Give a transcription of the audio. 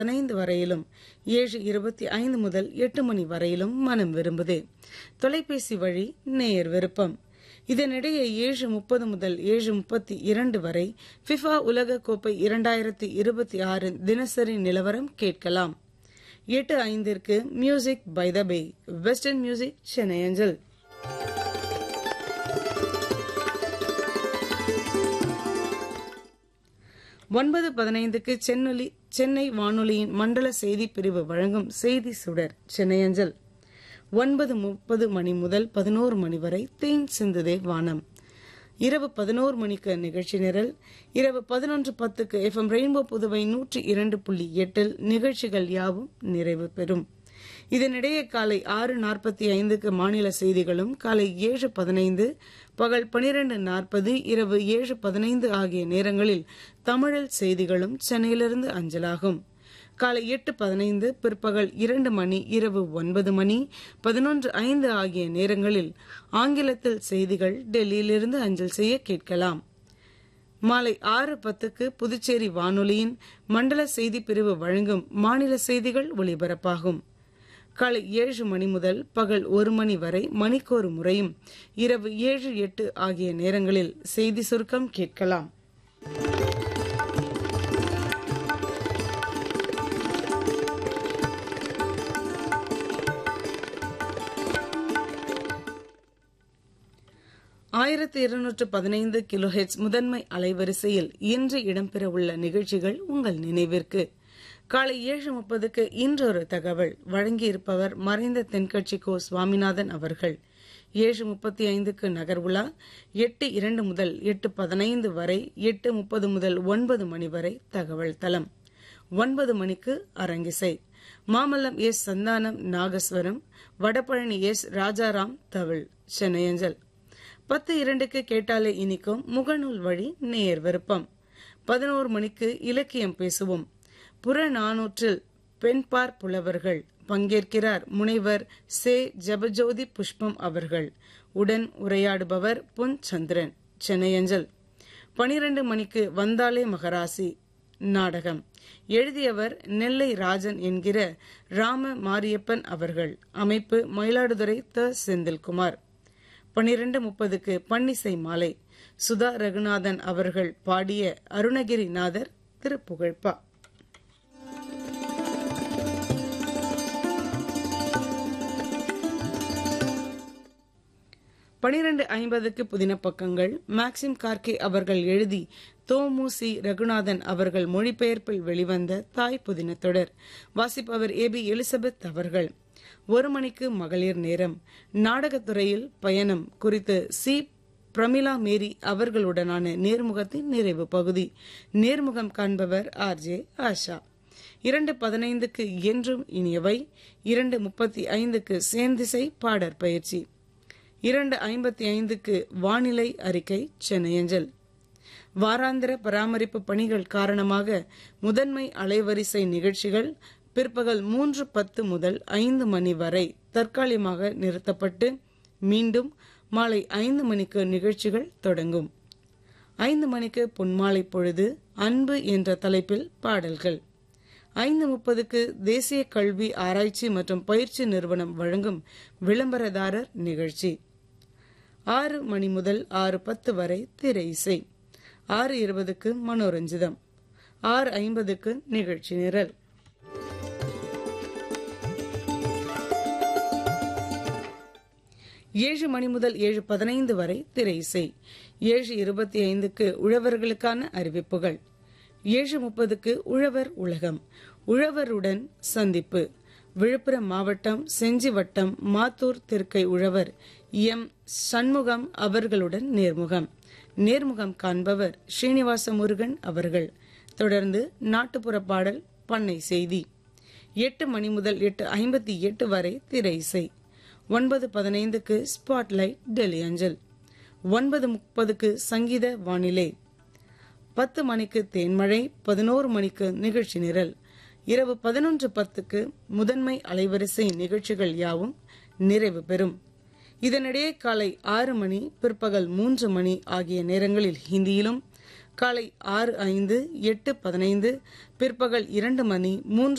பதினைந்து வரையிலும் ஏழு இருபத்தி ஐந்து முதல் எட்டு மணி வரையிலும் மனம் விரும்புது தொலைபேசி வழி நேயர் விருப்பம் இதனிடையே ஏழு முப்பது முதல் ஏழு முப்பத்தி இரண்டு வரை ஃபிஃபா உலக கோப்பை இரண்டாயிரத்தி இருபத்தி ஆறு தினசரி நிலவரம் கேட்கலாம் எட்டு ஐந்திற்கு music by the bay western music Chennai அஞ்சல் ஒன்பது பதினைந்துக்கு சென்னொலி சென்னை வானொலியின் மண்டல செய்தி பிரிவு வழங்கும் செய்தி சுடர் சென்னை அஞ்சல் ஒன்பது முப்பது மணி முதல் பதினோரு மணி வரை தேன் சிந்துதே வானம் இரவு பதினோரு மணிக்கு நிகழ்ச்சி நிரல் இரவு பதினொன்று பத்துக்கு எஃப்எம் ரெயின்போ புதுவை நூற்றி இரண்டு புள்ளி எட்டில் நிகழ்ச்சிகள் யாவும் நிறைவு பெறும் இதனிடையே காலை ஆறு நாற்பத்தி ஐந்துக்கு மாநில செய்திகளும் காலை ஏழு பதினைந்து பகல் பனிரெண்டு நாற்பது இரவு ஏழு பதினைந்து ஆகிய நேரங்களில் தமிழில் செய்திகளும் சென்னையிலிருந்து அஞ்சலாகும் காலை எட்டு பதினைந்து பிற்பகல் இரண்டு மணி இரவு ஒன்பது மணி பதினொன்று ஐந்து ஆகிய நேரங்களில் ஆங்கிலத்தில் செய்திகள் டெல்லியிலிருந்து அஞ்சல் செய்ய கேட்கலாம் மாலை ஆறு பத்துக்கு புதுச்சேரி வானொலியின் மண்டல செய்தி பிரிவு வழங்கும் மாநில செய்திகள் ஒலிபரப்பாகும் காலை ஏழு மணி முதல் பகல் ஒரு மணி வரை மணிக்கொரு முறையும் இரவு ஏழு எட்டு ஆகிய நேரங்களில் செய்தி சுருக்கம் கேட்கலாம் ஆயிரத்தி இருநூற்று பதினைந்து கிலோஹெட்ஸ் முதன்மை அலைவரிசையில் இன்று இடம்பெறவுள்ள நிகழ்ச்சிகள் உங்கள் நினைவிற்கு காலை ஏழு முப்பதுக்கு இன்றொரு தகவல் வழங்கியிருப்பவர் மறைந்த தென்கட்சி கோ சுவாமிநாதன் அவர்கள் ஏழு முப்பத்தி ஐந்துக்கு நகர் உலா எட்டு இரண்டு முதல் எட்டு பதினைந்து வரை எட்டு முப்பது முதல் ஒன்பது மணி வரை தகவல் தளம் ஒன்பது மணிக்கு அரங்கிசை மாமல்லம் எஸ் சந்தானம் நாகஸ்வரம் வடபழனி எஸ் ராஜாராம் தவிழ் சென்னையஞ்சல் பத்து இரண்டுக்கு கேட்டாலே இனிக்கும் முகநூல் வழி நேர் விருப்பம் பதினோரு மணிக்கு இலக்கியம் பேசுவோம் புறநானூற்றில் பெண்பார் புலவர்கள் பங்கேற்கிறார் முனைவர் சே ஜபஜோதி புஷ்பம் அவர்கள் உடன் உரையாடுபவர் பொன் சந்திரன் சென்னையஞ்சல் பனிரெண்டு மணிக்கு வந்தாலே மகராசி நாடகம் எழுதியவர் நெல்லை ராஜன் என்கிற ராம மாரியப்பன் அவர்கள் அமைப்பு மயிலாடுதுறை த செந்தில்குமார் பனிரெண்டு முப்பதுக்கு பன்னிசை மாலை சுதா ரகுநாதன் அவர்கள் பாடிய அருணகிரிநாதர் திருப்புகழ்பா பனிரெண்டு ஐம்பதுக்கு புதின பக்கங்கள் மேக்சிம் கார்கே அவர்கள் எழுதி தோமுசி ரகுநாதன் அவர்கள் மொழிபெயர்ப்பில் வெளிவந்த தாய் புதின தொடர் வாசிப்பவர் ஏ பி எலிசபெத் அவர்கள் ஒரு மணிக்கு மகளிர் நேரம் நாடகத்துறையில் பயணம் குறித்து சி பிரமிளா மேரி அவர்களுடனான நேர்முகத்தின் நிறைவு பகுதி நேர்முகம் காண்பவர் ஆர் ஜே ஆஷா இரண்டு பதினைந்துக்கு என்றும் இனியவை இரண்டு முப்பத்தி ஐந்துக்கு சேந்திசை பாடற் பயிற்சி இரண்டு ஐம்பத்தி ஐந்துக்கு வானிலை அறிக்கை சென்னையஞ்சல் வாராந்திர பராமரிப்பு பணிகள் காரணமாக முதன்மை அலைவரிசை நிகழ்ச்சிகள் பிற்பகல் மூன்று பத்து முதல் ஐந்து மணி வரை தற்காலிகமாக நிறுத்தப்பட்டு மீண்டும் மாலை ஐந்து மணிக்கு நிகழ்ச்சிகள் தொடங்கும் ஐந்து மணிக்கு பொன்மாலை பொழுது அன்பு என்ற தலைப்பில் பாடல்கள் ஐந்து முப்பதுக்கு தேசிய கல்வி ஆராய்ச்சி மற்றும் பயிற்சி நிறுவனம் வழங்கும் விளம்பரதாரர் நிகழ்ச்சி ஆறு மணி முதல் ஆறு பத்து வரை திரை இசை ஆறு இருபதுக்கு மனோரஞ்சிதம் ஆறு ஐம்பதுக்கு நிகழ்ச்சி நிரல் ஏழு மணி முதல் ஏழு பதினைந்து வரை திரை இசை ஏழு இருபத்தி ஐந்துக்கு உழவர்களுக்கான அறிவிப்புகள் ஏழு முப்பதுக்கு உழவர் உலகம் உழவருடன் சந்திப்பு விழுப்புரம் மாவட்டம் செஞ்சி வட்டம் மாத்தூர் தெற்கை உழவர் எம் சண்முகம் அவர்களுடன் நேர்முகம் நேர்முகம் காண்பவர் ஸ்ரீனிவாச முருகன் அவர்கள் தொடர்ந்து நாட்டுப்புற பாடல் பண்ணை செய்தி எட்டு மணி முதல் எட்டு ஐம்பத்தி எட்டு வரை திரை இசை ஒன்பது பதினைந்துக்கு ஸ்பாட்லைட் டெல்லி அஞ்சல் ஒன்பது முப்பதுக்கு சங்கீத வானிலை பத்து மணிக்கு தேன்மழை பதினோரு மணிக்கு நிகழ்ச்சி நிரல் இரவு பதினொன்று பத்துக்கு முதன்மை அலைவரிசை நிகழ்ச்சிகள் யாவும் நிறைவு பெறும் இதனிடையே காலை ஆறு மணி பிற்பகல் மூன்று மணி ஆகிய நேரங்களில் ஹிந்தியிலும் காலை ஆறு ஐந்து எட்டு பதினைந்து பிற்பகல் இரண்டு மணி மூன்று